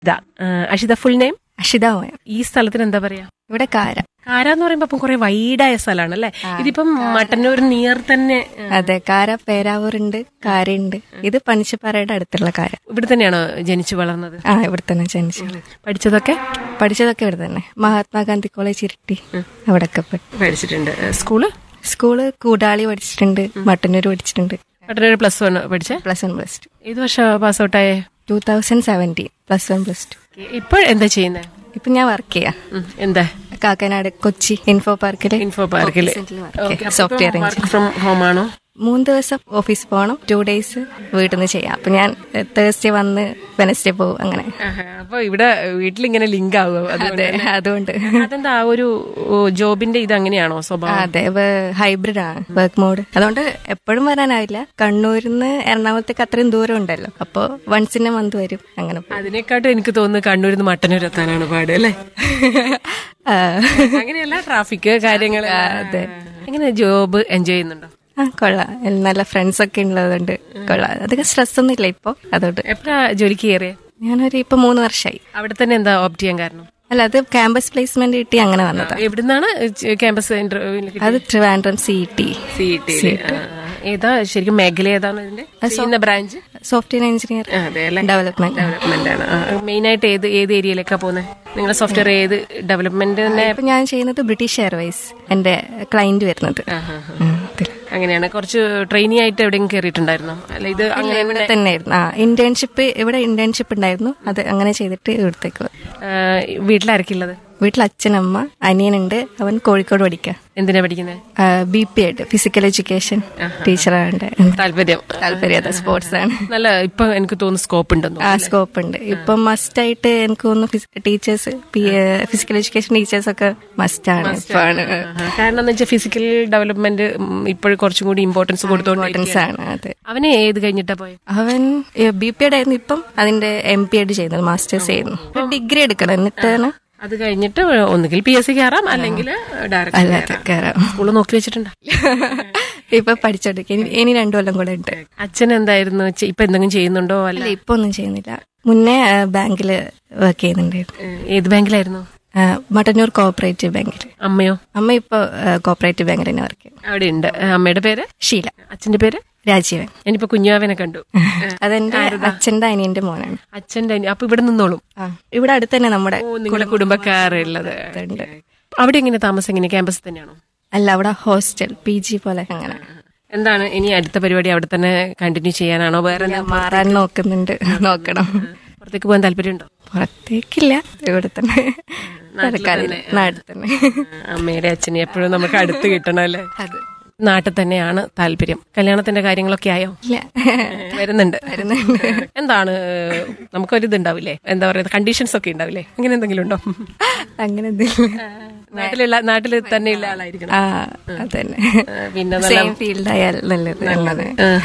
ഇതാ ആ, Ashitha full name Ashitha Moya ഈ സ്ഥലത്തിന് എന്താ പറയാ ഇവിടെ കാര കാര എന്ന് പറയുമ്പോ അപ്പം കുറെ വൈഡായ സ്ഥലമാണ് അല്ലേ ഇതിപ്പം മട്ടന്നൂർ നിയർ തന്നെ ആ, അതെ കാര പേരാവൂരുണ്ട് കാരയുണ്ട് ഇത് പണിച്ചപ്പാറയുടെ അടുത്തുള്ള കാര ഇവിടെ തന്നെയാണോ ജനിച്ചു വളർന്നത് ആ ഇവിടെ തന്നെ ജനിച്ചു പഠിച്ചതൊക്കെ പഠിച്ചതൊക്കെ ഇവിടെ തന്നെ മഹാത്മാഗാന്ധി കോളേജ് ഇരിട്ടി അവിടെയൊക്കെ പോയി പഠിച്ചിട്ടുണ്ട് സ്കൂള് സ്കൂള് കൂടാളി പഠിച്ചിട്ടുണ്ട് മട്ടന്നൂർ പഠിച്ചിട്ടുണ്ട് മട്ടന്നൂർ പ്ലസ് വൺ പഠിച്ചേ പ്ലസ് വൺ പ്ലസ് ടു ഏത് വർഷം പാസ് ഔട്ടായേ two thousand seventeen plus one plus two ഇപ്പോൾ എന്താ ചെയ്യുന്നത് ഇപ്പൊ ഞാൻ വർക്ക് ചെയ്യാം എന്താ കാക്കനാട് കൊച്ചി ഇൻഫോ പാർക്കില് ഇൻഫോ പാർക്കില് സോഫ്റ്റ്വെയർ വർക്ക് ഫ്രം ഹോം ആണോ മൂന്ന് ദിവസം ഓഫീസിൽ പോകണം ടു ഡേയ്സ് വീട്ടിൽ നിന്ന് ചെയ്യാം അപ്പൊ ഞാൻ തേഴ്സ്ഡേ വന്ന് വെനസ്ഡേ പോകും അങ്ങനെ അപ്പൊ ഇവിടെ വീട്ടിലിങ്ങനെ ലിങ്ക് ആവുക അതെ അതുകൊണ്ട് അതെന്താ ആ ഒരു ഓ, ജോബിന്റെ ഇത് അങ്ങനെയാണോ സ്വഭാവം അതെ ഹൈബ്രിഡ് ആണ് വർക്ക് മോഡ് അതുകൊണ്ട് എപ്പോഴും വരാനാവില്ല കണ്ണൂരിൽ നിന്ന് എറണാകുളത്തേക്ക് അത്രയും ദൂരം ഉണ്ടല്ലോ അപ്പോ വൺസ് ഇൻ എ മന്ത് വരും അങ്ങനെ പോകും. അതിനെക്കാട്ടും എനിക്ക് തോന്നുന്നു കണ്ണൂരിൽ നിന്ന് മട്ടന്നൂർ എത്താനാണ് പാട് അല്ലേ ആ, അങ്ങനെയല്ല ട്രാഫിക് കാര്യങ്ങൾ അതെ എങ്ങനെ ജോബ് എൻജോയ് ചെയ്യുന്നുണ്ടോ ആ കൊള്ളാം നല്ല ഫ്രണ്ട്സ് ഒക്കെ ഉള്ളതുകൊണ്ട് കൊള്ളാം അധികം സ്ട്രെസ് ഒന്നും ഇല്ല ഇപ്പൊ അതുകൊണ്ട് എപ്പോഴാ ജോലിക്ക് കയറിയ ഞാനൊരു ഇപ്പൊ മൂന്ന് വർഷമായി അവിടെ തന്നെ എന്താ ഓപ്റ്റ് ചെയ്യാൻ കാരണം അല്ല അത് ക്യാമ്പസ് പ്ലേസ്മെന്റ് കിട്ടി അങ്ങനെ വന്നതാ എവിടുന്നാണ് ക്യാമ്പസ് ഇന്റർവ്യൂവിൽ അത് Trivandrum C T C T ഏതാ ശരിക്കും മേഖല ഏതാണ് ഇതിന്റെ ചെയ്യുന്ന ബ്രാഞ്ച് സോഫ്റ്റ്വെയർ എഞ്ചിനീയർ അതെ അല്ലേ ഡെവലപ്മെന്റ് ഡെവലപ്മെന്റ് ആണ് മെയിൻ ആയിട്ട് ഏത് ഏത് ഏരിയയിലേക്കാ പോകുന്നത് നിങ്ങളുടെ സോഫ്റ്റ്വെയർ ഏത് ഡെവലപ്മെന്റ് തന്നെ ഇപ്പൊ ഞാൻ ചെയ്യുന്നത് ബ്രിട്ടീഷ് എയർവേസ് എന്റെ ക്ലയന്റ് വരുന്നത് ആഹാ, ആഹാ. ഉം, ഇതില്. അങ്ങനെയാണ് കുറച്ച് ട്രെയിനി ആയിട്ട് എവിടെയെങ്കിലും കയറിയിട്ടുണ്ടായിരുന്നോ അല്ല ഇത് അങ്ങനെ ഇവിടെ തന്നെയായിരുന്നു ആ ഇന്റേൺഷിപ്പ് ഇവിടെ ഇന്റേൺഷിപ്പ് ഉണ്ടായിരുന്നു അത് അങ്ങനെ ചെയ്തിട്ട് ഇവിടത്തേക്ക് വന്നു. ആ, വീട്ടിലാരൊക്കെയുള്ളത് വീട്ടിൽ അച്ഛനമ്മ അനിയനുണ്ട് അവൻ കോഴിക്കോട് പഠിക്കുക എന്തിനാ പഠിക്കുന്നത് ബി പി ആയിട്ട് ഫിസിക്കൽ എഡ്യൂക്കേഷൻ ടീച്ചറാണ്ട് താല്പര്യം താല്പര്യം സ്പോർട്സ് ആണ് നല്ല ഇപ്പൊ എനിക്ക് തോന്നുന്നു സ്കോപ്പ് ഉണ്ടെന്നോ ആ സ്കോപ്പ് ഉണ്ട് ഇപ്പം മസ്റ്റ് ആയിട്ട് എനിക്ക് തോന്നുന്നു ടീച്ചേഴ്സ് ഫിസിക്കൽ എഡ്യൂക്കേഷൻ ടീച്ചേഴ്സ് ഒക്കെ മസ്റ്റ് ആണ് ഇപ്പാണ് ആഹാ. കാരണം എന്ന് വെച്ചാൽ ഫിസിക്കൽ ഡെവലപ്മെന്റ് ഇപ്പോഴും കുറച്ചും കൂടി ഇമ്പോർട്ടൻസ് കൊടുത്തോണ്ട് ഇമ്പോർട്ടൻസ് ആണ് അതെ അവനെ ഏത് കഴിഞ്ഞിട്ടാ പോയത് അവൻ ബി പി ആയിരുന്നു ഇപ്പം അതിന്റെ എം പി ആയിട്ട് ചെയ്യുന്നത് മാസ്റ്റേഴ്സ് ചെയ്യുന്നു ഡിഗ്രി എടുക്കണം എന്നിട്ടാണ് അത് കഴിഞ്ഞിട്ട് ഒന്നുകിൽ പി എസ് സി കയറാം അല്ലെങ്കിൽ ഡയറക്റ്റ് അല്ലാതെ കയറാം സ്കൂള് നോക്കി വെച്ചിട്ടുണ്ടോ ഇപ്പൊ പഠിച്ചോണ്ടിരിക്കും ഇനി- ഇനി രണ്ടു കൊല്ലം കൂടെ ഉണ്ട് അച്ഛൻ എന്തായിരുന്നു ചെ- ഇപ്പൊ എന്തെങ്കിലും ചെയ്യുന്നുണ്ടോ അല്ല അല്ല ഇപ്പൊ ഒന്നും ചെയ്യുന്നില്ല മുന്നേ ബാങ്കിൽ വർക്ക് ചെയ്യുന്നുണ്ടായിരുന്നു ഏഹ്, ഏത് ബാങ്കിലായിരുന്നു ആ, മട്ടന്നൂർ കോഓപ്പറേറ്റീവ് ബാങ്കിൽ അമ്മയോ അമ്മ ഇപ്പൊ കോഓപ്പറേറ്റീവ് ബാങ്കിൽ തന്നെ വർക്ക് ചെയ്യുന്നു അവിടെ ഉണ്ട് ഏഹ്, അമ്മയുടെ പേര് ഷീല അച്ഛന്റെ പേര് രാജീവൻ ഞാനിപ്പോ കുഞ്ഞാവനെ കണ്ടു അതെന്റെ അച്ഛന്റെ അനിയന്റെ മോനാണ് അച്ഛന്റെ അനി- അപ്പൊ ഇവിടെ നിന്നോളും ആ ഇവിടെ അടുത്ത് തന്നെ നമ്മുടെ ഓ നിങ്ങളുടെ കുടുംബക്കാരുള്ളത് ഉണ്ട്. അവിടെ എങ്ങനെ താമസം എങ്ങനെ ക്യാമ്പസ് തന്നെയാണോ അല്ല അവിടെ ഹോസ്റ്റൽ പി ജി പോലെ അങ്ങനെ എന്താണ് ഇനി അടുത്ത പരിപാടി അവിടെ തന്നെ കണ്ടിന്യൂ ചെയ്യാനാണോ വേറെ ഞാൻ മാറാൻ നോക്കുന്നുണ്ട് നോക്കണം പുറത്തേക്ക് പോകാൻ താല്പര്യമുണ്ടോ പുറത്തേക്കില്ല ഇവിടെ തന്നെ നടക്കാറില്ല നാട്ടിൽ തന്നെ അമ്മയുടെ അച്ഛനെ എപ്പോഴും നമുക്ക് അടുത്ത് കിട്ടണം അല്ലേ അത് നാട്ടിൽ തന്നെയാണ് താല്പര്യം കല്യാണത്തിന്റെ കാര്യങ്ങളൊക്കെ ആയോ ഇല്ല വരുന്നുണ്ട് വരുന്നുണ്ട് എന്താണ് നമുക്കൊരു ഇതുണ്ടാവില്ലേ എന്താ പറയുക കണ്ടീഷൻസ് ഒക്കെ ഉണ്ടാവില്ലേ അങ്ങനെ എന്തെങ്കിലും ഉണ്ടോ അങ്ങനെ എന്തെങ്കിലും നാട്ടിലുള്ള നാട്ടിൽ തന്നെയുള്ള ആളായിരിക്കണം ആ അതന്നെ ആ, പിന്നെ നല്ല സെയിം ഫീൽഡ് ആയാൽ നല്ലത് നല്ലത്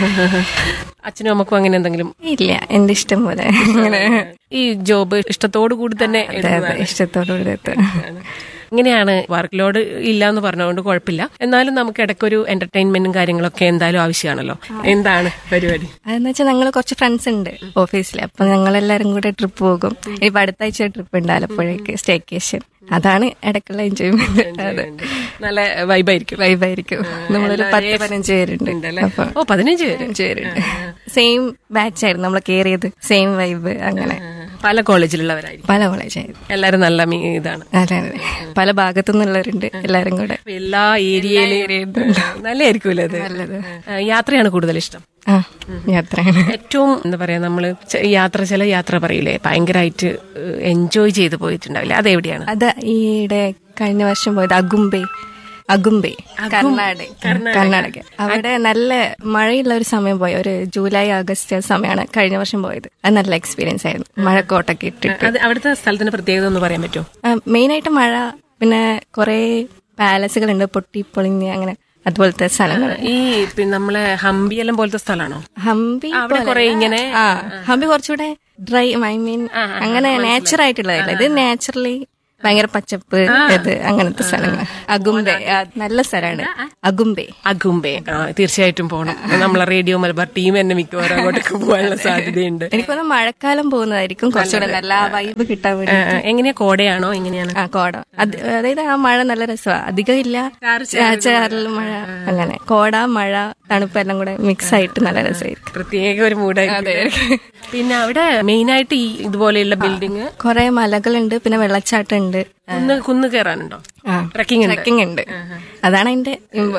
അച്ഛനും അമ്മക്കും അങ്ങനെ എന്തെങ്കിലും ഇല്ല എന്റെ ഇഷ്ടം പോലെ അങ്ങനെ ഈ ജോബ് ഇഷ്ടത്തോടു കൂടി തന്നെ അതെ അതെ ഇഷ്ടത്തോടുകൂടി എത്തുക ഇങ്ങനെയാണ് വർക്ക് ലോഡ് ഇല്ല എന്ന് പറഞ്ഞുകൊണ്ട് കുഴപ്പമില്ല എന്നാലും നമുക്ക് ഇടയ്ക്കൊരു എന്റർടൈൻമെന്റും കാര്യങ്ങളൊക്കെ എന്തായാലും ആവശ്യമാണല്ലോ എന്താണ് പരിപാടി അതെന്ന് വെച്ചാൽ ഞങ്ങൾ കുറച്ച് ഫ്രണ്ട്സ് ഉണ്ട് ഓഫീസിൽ അപ്പൊ ഞങ്ങളെല്ലാരും കൂടെ ട്രിപ്പ് പോകും ഇനിയിപ്പോ അടുത്ത ആഴ്ച ട്രിപ്പ് ഉണ്ട് ആലപ്പുഴയ്ക്ക് സ്റ്റേക്കേഷൻ അതാണ് ഇടയ്ക്കുള്ള എൻജോയ്മെന്റ് അതെ നല്ല വൈബായിരിക്കും വൈബായിരിക്കും നമ്മളൊരു പത്ത് പതിനഞ്ച് പേരുണ്ട് അപ്പൊ ഓ പതിനഞ്ച് പേര് പതിനഞ്ച് പേരുണ്ട് സെയിം ബാച്ച് ആയിരുന്നു നമ്മൾ കയറിയത് സെയിം വൈബ് അങ്ങനെ പല കോളേജിലുള്ളവരായിരിക്കും പല കോളേജായിരുന്നു എല്ലാരും നല്ല മീ- ഇതാണ് അതെ അതെ പല ഭാഗത്തു നിന്നുള്ളവരുണ്ട് എല്ലാരും കൂടെ അപ്പൊ എല്ലാ ഏരിയയിലും നല്ലതായിരിക്കുമല്ലേ അത് നല്ലത് ആ, യാത്രയാണ് കൂടുതൽ ഇഷ്ടം ആ യാത്രയാണ് ഏറ്റവും എന്താ പറയാ നമ്മള് ച- യാത്ര ചില യാത്ര പറയില്ലേ ഭയങ്കരമായിട്ട് എൻജോയ് ചെയ്ത് പോയിട്ടുണ്ടാവില്ലേ അതെവിടെയാണ് അത് ഈയിടെ കഴിഞ്ഞ വർഷം പോയത് അഗുംബെ അഗുംബെ കർണാടക കർണാടക അവിടെ നല്ല മഴയുള്ള ഒരു സമയം പോയി ഒരു ജൂലൈ ആഗസ്റ്റ് സമയമാണ് കഴിഞ്ഞ വർഷം പോയത് അത് നല്ല എക്സ്പീരിയൻസ് ആയിരുന്നു മഴക്കോട്ടൊക്കെ ഇട്ടിട്ട് അത് അവിടുത്തെ സ്ഥലത്തിന്റെ പ്രത്യേകത ഒന്ന് പറയാൻ പറ്റുമോ മെയിൻ ആയിട്ട് മഴ പിന്നെ കുറെ പാലസുകളുണ്ട് പൊട്ടി പൊളിഞ്ഞ് അങ്ങനെ അതുപോലത്തെ സ്ഥലങ്ങൾ ഈ പിന്നെ നമ്മളെ ഹംപിയെല്ലാം പോലത്തെ സ്ഥലമാണോ ഹംപി അവിടെ പോലെ കുറെ ഇങ്ങനെ ആ ഹംപി കുറച്ചുകൂടെ ഡ്രൈ ഐ മീൻ അങ്ങനെ നേച്ചർ ആയിട്ടുള്ളതല്ല ഇത് നാച്ചുറലി ഭയങ്കര പച്ചപ്പ് ഇത് അങ്ങനത്തെ സ്ഥലങ്ങൾ അഗുംബെ ആ, നല്ല സ്ഥലമാണ് അഗുംബെ അഗുംബെ ആ, തീർച്ചയായിട്ടും പോകണം നമ്മളെ റേഡിയോ മലബാർ ടീം തന്നെ മിക്കവാറും അങ്ങോട്ടൊക്കെ പോകാനുള്ള സാധ്യതയുണ്ട് എനിക്ക് തോന്നുന്നു മഴക്കാലം പോകുന്നതായിരിക്കും കുറച്ചുകൂടെ നല്ല ആ വൈബ് കിട്ടാൻ വേണ്ടി ആ, ആ, എങ്ങനെയാ കോടയാണോ എങ്ങനെയാണ് ആ കോട അത് അതായത് ആ മഴ നല്ല രസമാണ് അധികം ഇല്ല ചാറൽ മഴ അങ്ങനെ കോട മഴ തണുപ്പ് എല്ലാം കൂടെ മിക്സ് ആയിട്ട് നല്ല രസമായിരിക്കും പ്രത്യേക ഒരു മൂടായി പിന്നെ അവിടെ മെയിൻ ആയിട്ട് ഈ ഇതുപോലെയുള്ള ബിൽഡിംഗ് കുറെ മലകളുണ്ട് പിന്നെ വെള്ളച്ചാട്ടം ഉണ്ട് കുന്ന് കുന്ന് കയറാനുണ്ടോ ട്രക്കിംഗ് ഉണ്ട് ട്രക്കിംഗ് ഉണ്ട് അതാണ് അതിന്റെ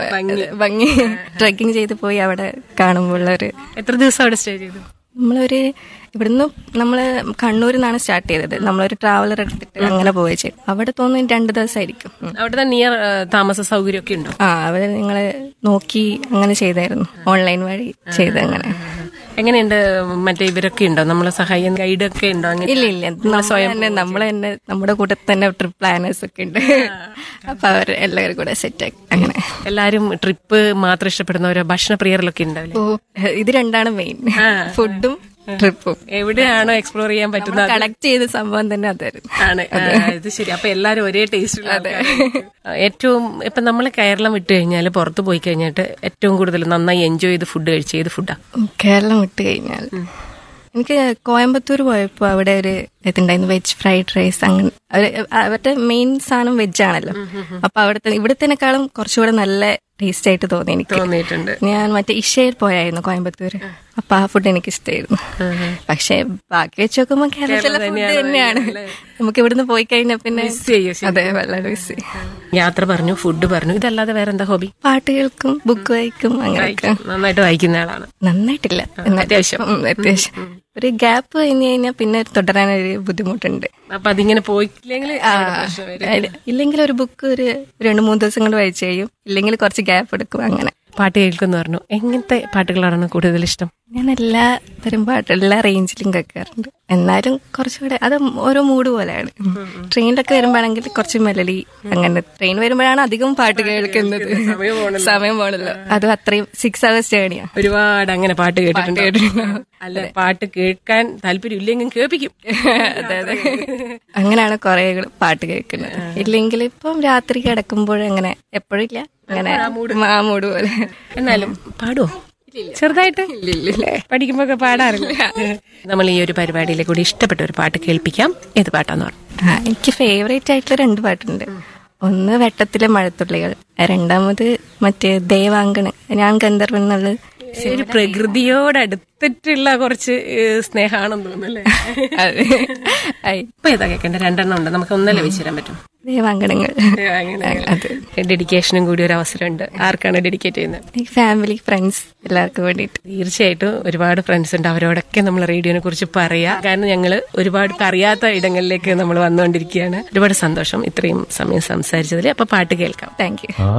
ഭംഗി ട്രക്കിംഗ് ചെയ്ത് പോയി അവിടെ കാണുമ്പോൾ ഒരു എത്ര ദിവസം അവിടെ സ്റ്റേ ചെയ്തു നമ്മളൊരു ഇവിടുന്ന് നമ്മള് കണ്ണൂരിൽ നിന്നാണ് സ്റ്റാർട്ട് ചെയ്തത് നമ്മളൊരു ട്രാവലർ എടുത്തിട്ട് അങ്ങനെ പോയി ചെയ്തു അവിടെ തോന്നുന്നു രണ്ട് ദിവസമായിരിക്കും ഉം. അവിടെ നിയർ താമസ സൗകര്യം ഒക്കെ ഉണ്ടോ ആ അവിടെ നിങ്ങള് നോക്കി അങ്ങനെ ചെയ്തായിരുന്നു ഓൺലൈൻ വഴി ചെയ്ത് അങ്ങനെ എങ്ങനെയുണ്ട് മറ്റേ ഇവരൊക്കെ ഉണ്ടോ നമ്മളെ സഹായം ഗൈഡ് ഒക്കെ ഉണ്ടോ അങ്ങനെ ഇല്ല ഇല്ല നമ്മൾ തന്നെ നമ്മൾ തന്നെ നമ്മുടെ കൂട്ടത്തിൽ തന്നെ ട്രിപ്പ് പ്ലാനേഴ്സ് ഒക്കെ ഉണ്ട് അപ്പൊ അവർ എല്ലാവരും കൂടെ സെറ്റ് ആക്കി അങ്ങനെ എല്ലാരും ട്രിപ്പ് മാത്രം ഇഷ്ടപ്പെടുന്നവരോ ഭക്ഷണ പ്രിയറിലൊക്കെ ഉണ്ടാവില്ലേ ഓ ഇത് രണ്ടാണ് മെയിൻ ഫുഡും ട്രിപ്പും എവിടെയാണോ എക്സ്പ്ലോർ ചെയ്യാൻ പറ്റുന്ന കണക്ട് ചെയ്ത സംഭവം തന്നെ അതായിരുന്നു ആണ് ആ, ഇത് ശരി അപ്പൊ എല്ലാരും ഒരേ ടേസ്റ്റ് ഏറ്റവും ഇപ്പൊ നമ്മൾ കേരളം വിട്ടു കഴിഞ്ഞാൽ പുറത്ത് പോയി കഴിഞ്ഞിട്ട് ഏറ്റവും കൂടുതൽ നന്നായി എൻജോയ് ചെയ്ത് ഫുഡ് കഴിച്ച ഏത് ഫുഡാ കേരളം വിട്ട് കഴിഞ്ഞാൽ എനിക്ക് കോയമ്പത്തൂർ പോയപ്പോ അവിടെ ഒരു ഇതുണ്ടായിരുന്നു വെജ് ഫ്രൈഡ് റൈസ് അങ്ങനെ അവര് അവരുടെ മെയിൻ സാധനം വെജ് ആണല്ലോ അപ്പൊ അവിടുത്തെ ഇവിടത്തേനേക്കാളും കുറച്ചുകൂടെ നല്ല ടേസ്റ്റ് ആയിട്ട് തോന്നി എനിക്ക് തോന്നിയിട്ടുണ്ട് ഞാൻ മറ്റേ ഇഷയിൽ പോയായിരുന്നു കോയമ്പത്തൂര് അപ്പൊ ആ ഫുഡ് എനിക്ക് ഇഷ്ടമായിരുന്നു പക്ഷെ ബാക്കി വെച്ച് നോക്കുമ്പോ കേരളത്തിലെ ഫുഡ് തന്നെയാണ് നമുക്ക് ഇവിടുന്ന് പോയി കഴിഞ്ഞാൽ പിന്നെ ചെയ്യും അതെ വല്ലാതെ മിസ് ചെയ്യും. യാത്ര പറഞ്ഞു ഫുഡ് പറഞ്ഞു ഇതല്ലാതെ വേറെ എന്താ ഹോബി പാട്ട് കേൾക്കും ബുക്ക് വായിക്കും അങ്ങനെയൊക്കെ നന്നായിട്ട് വായിക്കുന്ന ആളാണ് നന്നായിട്ടില്ല എന്നാലും അത്യാവശ്യം. ഉം, അത്യാവശ്യം ഒരു ഗ്യാപ്പ് കഴിഞ്ഞ് കഴിഞ്ഞാൽ പിന്നെ തുടരാനൊരു ബുദ്ധിമുട്ടുണ്ട് അപ്പൊ അതിങ്ങനെ പോയില്ലെങ്കിൽ ആ, ഇല്ലെങ്കിൽ ഒരു ബുക്ക് ഒരു രണ്ട് മൂന്ന് ദിവസം കൊണ്ട് വായിച്ചു കഴിയും ഇല്ലെങ്കിൽ കുറച്ച് ഗ്യാപ്പ് എടുക്കും അങ്ങനെ പാട്ട് കേൾക്കുന്നു പറഞ്ഞു എങ്ങനത്തെ പാട്ടുകളാണ് കൂടുതൽ ഇഷ്ടം ഞാൻ എല്ലാ തരം പാട്ട് എല്ലാ റേഞ്ചിലും കേൾക്കാറുണ്ട് എന്നാലും കുറച്ചുകൂടെ അത് ഓരോ മൂഡ് പോലെയാണ് ട്രെയിനിലൊക്കെ വരുമ്പോഴാണെങ്കിൽ കുറച്ച് മെലഡി അങ്ങനെ ട്രെയിൻ വരുമ്പോഴാണ് അധികം പാട്ട് കേൾക്കുന്നത് സമയം പോണല്ലോ അതും അത്രയും സിക്സ് അവേഴ്സ് ജേണിയാ ഒരുപാട് അങ്ങനെ പാട്ട് കേട്ടിട്ടുണ്ട് അല്ല പാട്ട് കേൾക്കാൻ താല്പര്യം ഇല്ലെങ്കിൽ കേൾപ്പിക്കും അതെ അതെ അങ്ങനെയാണ് കുറെ പാട്ട് കേൾക്കുന്നത് ഇല്ലെങ്കിൽ ഇപ്പം രാത്രി കിടക്കുമ്പോഴങ്ങനെ എപ്പോഴില്ല അങ്ങനെ ആ മൂഡ് പോലെ എന്നാലും പാടുവോ ചെറുതായിട്ട് പഠിക്കുമ്പോ ഒക്കെ പാടാറില്ല നമ്മൾ ഈ ഒരു പരിപാടിയിലെ കൂടി ഇഷ്ടപ്പെട്ട ഒരു പാട്ട് കേൾപ്പിക്കാം ഏത് പാട്ടാന്ന് പറഞ്ഞു ആ, എനിക്ക് ഫേവറേറ്റ് ആയിട്ടുള്ള രണ്ട് പാട്ടുണ്ട് ഒന്ന് വെട്ടത്തിലെ മഴത്തുള്ളികൾ രണ്ടാമത് മറ്റേ ദേവാങ്കണ് ഞാൻ ഗന്ധർവൻ എന്നുള്ളത് ഒരു പ്രകൃതിയോട് അടുത്തിട്ടുള്ള കുറച്ച് ഏഹ്, സ്നേഹമാണെന്ന് തോന്നുന്നല്ലേ അതെ ആയി. ഇപ്പൊ ഏതാ കേൾക്കണ്ട രണ്ടെണ്ണം ഉണ്ട് നമുക്ക് ഒന്നല്ലേ വെച്ച് തരാൻ പറ്റും ദേവാങ്കണങ്ങൾ അങ്ങനെ അത് ഡെഡിക്കേഷനും കൂടി ഒരു അവസരമുണ്ട് ആർക്കാണ് ഡെഡിക്കേറ്റ് ചെയ്യുന്നത് എനിക്ക് ഫാമിലി ഫ്രണ്ട്സ് എല്ലാവർക്കും വേണ്ടിയിട്ട് തീർച്ചയായിട്ടും ഒരുപാട് ഫ്രണ്ട്സ് ഉണ്ട് അവരോടൊക്കെ നമ്മൾ റേഡിയോനെ കുറിച്ച് പറയാം കാരണം ഞങ്ങൾ ഒരുപാട് അറിയാത്ത ഇടങ്ങളിലേക്ക് നമ്മൾ വന്നുകൊണ്ടിരിക്കുകയാണ് ഒരുപാട് സന്തോഷം ഇത്രയും സമയം സംസാരിച്ചതിൽ അപ്പൊ പാട്ട് കേൾക്കാം താങ്ക് യു